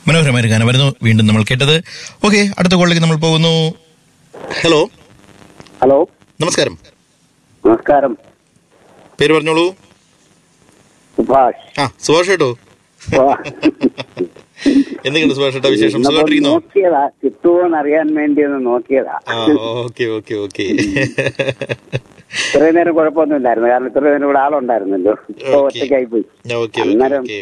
മനോഹരമായ ഒരു ഗാനം വരുന്നു വീണ്ടും നമ്മൾ കേട്ടത് ഓക്കെ അടുത്ത കോളിലേക്ക് നമ്മൾ പോകുന്നു ഹലോ ഹലോ നമസ്കാരം നമസ്കാരം പേര് പറഞ്ഞോളൂ സുഭാഷ് ആ സുഭാഷ് കേട്ടോ എന്തൊക്കെയുണ്ട് സുഭാഷ് ഏട്ടാ വിശേഷം ഇന്നിപ്പോ സുഖമായിട്ടിരിക്കുന്നോ നോക്കിയതാ കിട്ടുമോന്ന് അറിയാൻ വേണ്ടി ഒന്ന് നോക്കിയതാ ആ ഓക്കെ ഓക്കെ ഓക്കെ ഇത്രയും നേരം കുഴപ്പമൊന്നുമില്ലായിരുന്നു കാരണം ഇത്രയും നേരം ഇവിടെ ആളുണ്ടായിരുന്നല്ലോ ഇപ്പൊ Okay. ഒറ്റയ്ക്കായി പോയി ഓക്കെ അന്നേരം ഓക്കെ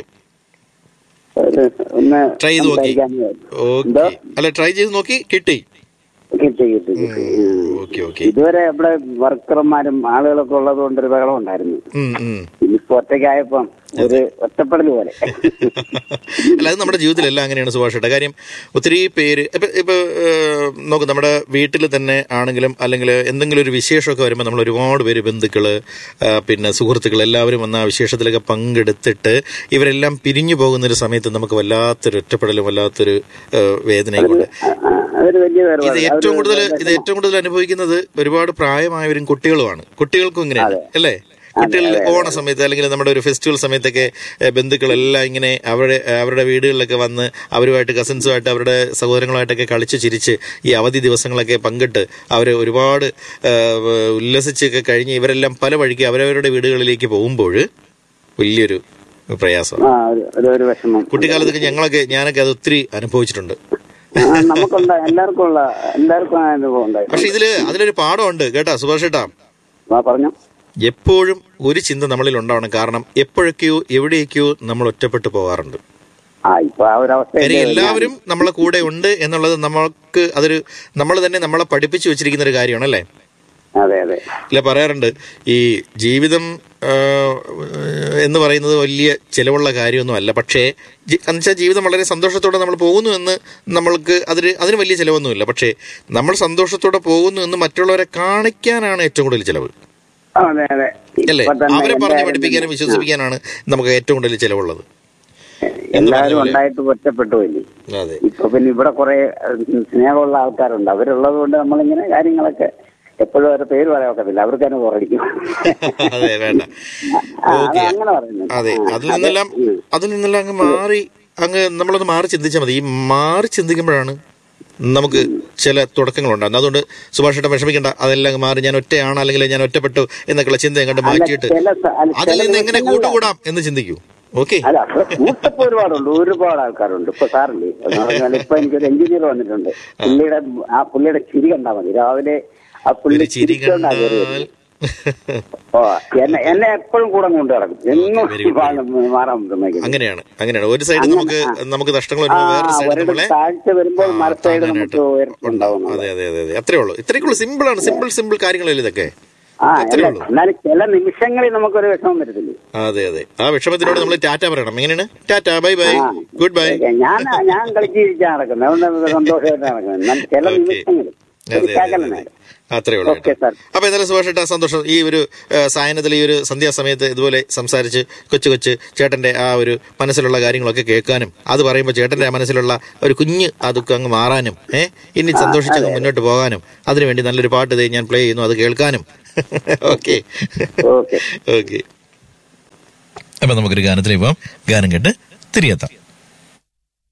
ഒരു- ഒന്ന് ട്രൈ ചെയ്ത് നോക്കി സംസാരിക്കാന്ന് വിചാരിച്ചു. ഓക്കെ എന്തോ? അല്ല ട്രൈ ചെയ്ത് നോക്കി കിട്ടി കിട്ടി കിട്ടി കിട്ടി ഉം. ഓക്കെ ഓക്കെ ഇതുവരെ ഇവിടെ വർക്കർമാരും ആളുകളൊക്കെ ഉള്ളത് കൊണ്ട് ഒരു ബഹളം ഉണ്ടായിരുന്നു ഉം, ഉം. ഇനിയിപ്പോ ഒറ്റയ്ക്കായപ്പം ഒരു ഒറ്റപ്പെടൽ പോലെ അല്ല അത് നമ്മുടെ ജീവിതത്തിലെല്ലാം അങ്ങനെയാണ് സുഭാഷ് ഏട്ടാ കാര്യം ഒത്തിരി പേര് ഇപ്പൊ ഇപ്പൊ ഏഹ്, നോക്ക് നമ്മുടെ വീട്ടിൽ തന്നെ ആണെങ്കിലും അല്ലെങ്കിൽ എന്തെങ്കിലും ഒരു വിശേഷമൊക്കെ വരുമ്പോൾ നമ്മൾ ഒരുപാട് പേര് ബന്ധുക്കള് ആ, പിന്നെ സുഹൃത്തുക്കൾ എല്ലാവരും വന്ന് ആ വിശേഷത്തിലൊക്കെ പങ്കെടുത്തിട്ട് ഇവരെല്ലാം പിരിഞ്ഞു പോകുന്ന ഒരു സമയത്ത് നമുക്ക് വല്ലാത്തൊരു ഒറ്റപ്പെടലും വല്ലാത്തൊരു ഏഹ്, വേദനയും കൊണ്ട് ആ, ആ, അതൊരു വലിയ ഇത് വേർപാട് ഏറ്റവും കൂടുതൽ ഇത് ഏറ്റവും കൂടുതൽ അനുഭവിക്കുന്നത് ഒരുപാട് പ്രായമായവരും കുട്ടികളുമാണ് കുട്ടികൾക്കും ഇങ്ങനെയാണ് അല്ലേ കുട്ടികൾ ഓണ സമയത്ത് അല്ലെങ്കിൽ നമ്മുടെ ഒരു ഫെസ്റ്റിവൽ സമയത്തൊക്കെ ഏഹ്, ബന്ധുക്കളെല്ലാം ഇങ്ങനെ അവരുടെ അവരുടെ വീടുകളിലൊക്കെ വന്ന് അവരുമായിട്ട് കസിൻസുമായിട്ട് അവരുടെ സഹോദരങ്ങളുമായിട്ടൊക്കെ കളിച്ച് ചിരിച്ച് ഈ അവധി ദിവസങ്ങളൊക്കെ പങ്കിട്ട് അവർ ഒരുപാട് ഏഹ്, ഉല്ലസിച്ചൊക്കെ കഴിഞ്ഞ് ഇവരെല്ലാം പല വഴിക്ക് അവരവരുടെ വീടുകളിലേക്ക് പോകുമ്പോൾ വലിയൊരു പ്രയാസം ആ ഒരു- ഒരു ഒരു വിഷമം കുട്ടിക്കാലത്തൊക്കെ ഞങ്ങളൊക്കെ ഞാനൊക്കെ അത് ഒത്തിരി അനുഭവിച്ചിട്ടുണ്ട് ആ, നമുക്കുണ്ട എല്ലാവർക്കും ഉള്ള എല്ലാവർക്കും ആ അനുഭവം ഉണ്ടായിരുന്നു പക്ഷെ ഇതില് അതിലൊരു പാഠമുണ്ട് കേട്ടാ സുഭാഷ് ഏട്ടാ ആ പറഞ്ഞു എപ്പോഴും ഒരു ചിന്ത നമ്മളിൽ ഉണ്ടാവണം കാരണം എപ്പോഴൊക്കെയോ എവിടെയൊക്കെയോ നമ്മൾ ഒറ്റപ്പെട്ടു പോകാറുണ്ട് ആ ഇപ്പൊ ആ ഒരു അവസ്ഥ കാര്യം എല്ലാവരും നമ്മളെ കൂടെ ഉണ്ട് എന്നുള്ളത് നമ്മൾക്ക് അതൊരു നമ്മൾ തന്നെ നമ്മളെ പഠിപ്പിച്ചു വെച്ചിരിക്കുന്ന ഒരു കാര്യമാണ് അല്ലേ അതെ അതെ ഇല്ല പറയാറുണ്ട് ഈ ജീവിതം ആ, എന്ന് പറയുന്നത് വലിയ ചിലവുള്ള കാര്യമൊന്നും അല്ല പക്ഷേ ജി- എന്നുവെച്ചാൽ ജീവിതം വളരെ സന്തോഷത്തോടെ നമ്മൾ പോകുന്നു എന്ന് നമ്മൾക്ക് അതിന് അതിന് വലിയ ചിലവൊന്നുമില്ല പക്ഷേ നമ്മൾ സന്തോഷത്തോടെ പോകുന്നു എന്ന് മറ്റുള്ളവരെ കാണിക്കാനാണ് ഏറ്റവും കൂടുതൽ ചിലവ് ആ, അതെ അതെ അല്ലേ ഇപ്പൊ തന്നെ അവരെ പറഞ്ഞ് എല്ലാവരും- പഠിപ്പിക്കാനും വിശ്വസിപ്പിക്കാനാണ് നമുക്ക് ഏറ്റവും കൂടുതൽ ചിലവുള്ളത് എല്ലാവരും ഉണ്ടായിട്ട് ഒറ്റപ്പെട്ടു പോയി അതെ ഇപ്പൊ പിന്നെ ഇവിടെ കുറെ സ്നേഹമുള്ള ആൾക്കാരുണ്ട് അവരുള്ളത് കൊണ്ട് നമ്മളിങ്ങനെ കാര്യങ്ങളൊക്കെ എപ്പോഴും അവരുടെ പേര് പറയാൻ ഒക്കത്തില്ല അവർക്ക് തന്നെ ബോറടിക്കും അതെ വേണ്ട ആ, അത് ഓക്കെ അങ്ങനെ പറയുന്നത് അതെ ആ, അതിൽ നിന്നെല്ലാം ഉം. അതിൽ നിന്നെല്ലാം അങ്ങ് മാറി അങ്ങ് നമ്മളൊന്ന് മാറി ചിന്തിച്ചാൽ മതി ഈ മാറി ചിന്തിക്കുമ്പോഴാണ് നമുക്ക് ചില തുടക്കങ്ങളുണ്ടാകുന്നത് അതുകൊണ്ട് സുഭാഷ് ഏട്ടൻ വിഷമിക്കേണ്ട അതെല്ലാം അങ്ങ് മാറി ഞാൻ ഒറ്റയാണ് അല്ലെങ്കിൽ ഞാൻ ഒറ്റപ്പെട്ടു എന്നൊക്കെയുള്ള ചിന്ത അങ്ങോട്ട് മാറ്റിയിട്ട് ചില സ- അല്ല, അതിൽ ചില നിന്ന് എങ്ങനെ ദിവസങ്ങളില് കൂട്ടുകൂടാം എന്ന് ചിന്തിക്കൂ ഓക്കെ അല്ല അവിടെ കൂട്ടപ്പ് ഒരുപാടുണ്ട് ഒരുപാട് ആൾക്കാരുണ്ട് ഇപ്പൊ സാറില്ലേ എന്ന് പറഞ്ഞാൽ ഇപ്പൊ എനിക്കൊരു എഞ്ചിനീയർ വന്നിട്ടുണ്ട് പുള്ളിയുടെ ആ പുള്ളിയുടെ ചിരി കണ്ടാ മതി രാവിലെ ആ പുള്ളി ഒരു ചിരി ചിരിച്ചോണ്ടാ കയറി കണ്ടാൽ വരുന്നത്. ഓ എന്നെ എന്നെ എപ്പോഴും കൂടെ കൊണ്ട് നടക്കും എന്നും very good, മാ- മാറാൻ സമ്മതിക്കും അങ്ങനെയാണ് അങ്ങനെയാണ് ഒരു സൈഡ് നമുക്ക് നമുക്ക് നഷ്ടങ്ങൾ ആ വരുമ്പോൾ വേറൊരു സൈഡ് ഒരിടത്ത് നമ്മളെ താഴ്ച വരുമ്പോൾ ആ, മറു സൈഡ് താങ്ങാനായിട്ട് നമുക്ക് ഉയർത്തുണ്ടാവും അതെ അതെ അതെ അതെ അത്രേ ഉള്ളൂ ഇത്രയ്ക്കുള്ളൂ സിമ്പിൾ ആണ് സിമ്പിൾ സിമ്പിൾ കാര്യങ്ങളല്ലേ ഇതൊക്കെ ആ അത്രേ അല്ല ഉള്ളൂ എന്നാലും ചില നിമിഷങ്ങളിൽ നമുക്കൊരു വിഷമം വരത്തില്ലേ അതെ അതെ ആ വിഷമത്തിനോട് നമ്മൾ ടാറ്റ പറയണം എങ്ങനെയാണ് ടാറ്റ ബൈ ബൈ ആ. ഗുഡ് ബൈ ഞാൻ ഞാൻ കളിച്ചിരിച്ചാണ് നടക്കുന്നത് അതുകൊണ്ട് സന്തോഷമായിട്ട് നടക്കുന്നത് എന്നാൽ ചില Okay. നിമിഷങ്ങളിൽ അതെ അതെ ശകലം അതെ നേരം. അത്രേ ഉള്ളൂ ഓക്കെ സാർ അപ്പൊ എന്തായാലും സുഭാഷേട്ടാ സന്തോഷം ഈ ഒരു ആ, സായനത്തിൽ ഈ ഒരു സന്ധ്യാസമയത്ത് ഇതുപോലെ സംസാരിച്ച് കൊച്ചു കൊച്ച് ചേട്ടന്റെ ആ ഒരു മനസ്സിലുള്ള കാര്യങ്ങളൊക്കെ കേൾക്കാനും അത് പറയുമ്പോൾ ചേട്ടന്റെ ആ മനസ്സിലുള്ള ഒരു കുഞ്ഞ് ആ ദുഃഖം അങ്ങ് മാറാനും ഏഹ് ഇനി സന്തോഷിച്ചങ്ങ് മുന്നോട്ട് പോകാനും അതിനുവേണ്ടി നല്ലൊരു പാട്ട് ഇതേ ഞാൻ പ്ലേ ചെയ്യുന്നു അത് കേൾക്കാനും ഓക്കെ ഓക്കെ ഓക്കെ അപ്പൊ നമുക്കൊരു ഗാനത്തിലേക്ക് പോവാം ഗാനം കേട്ട് തിരികെത്താം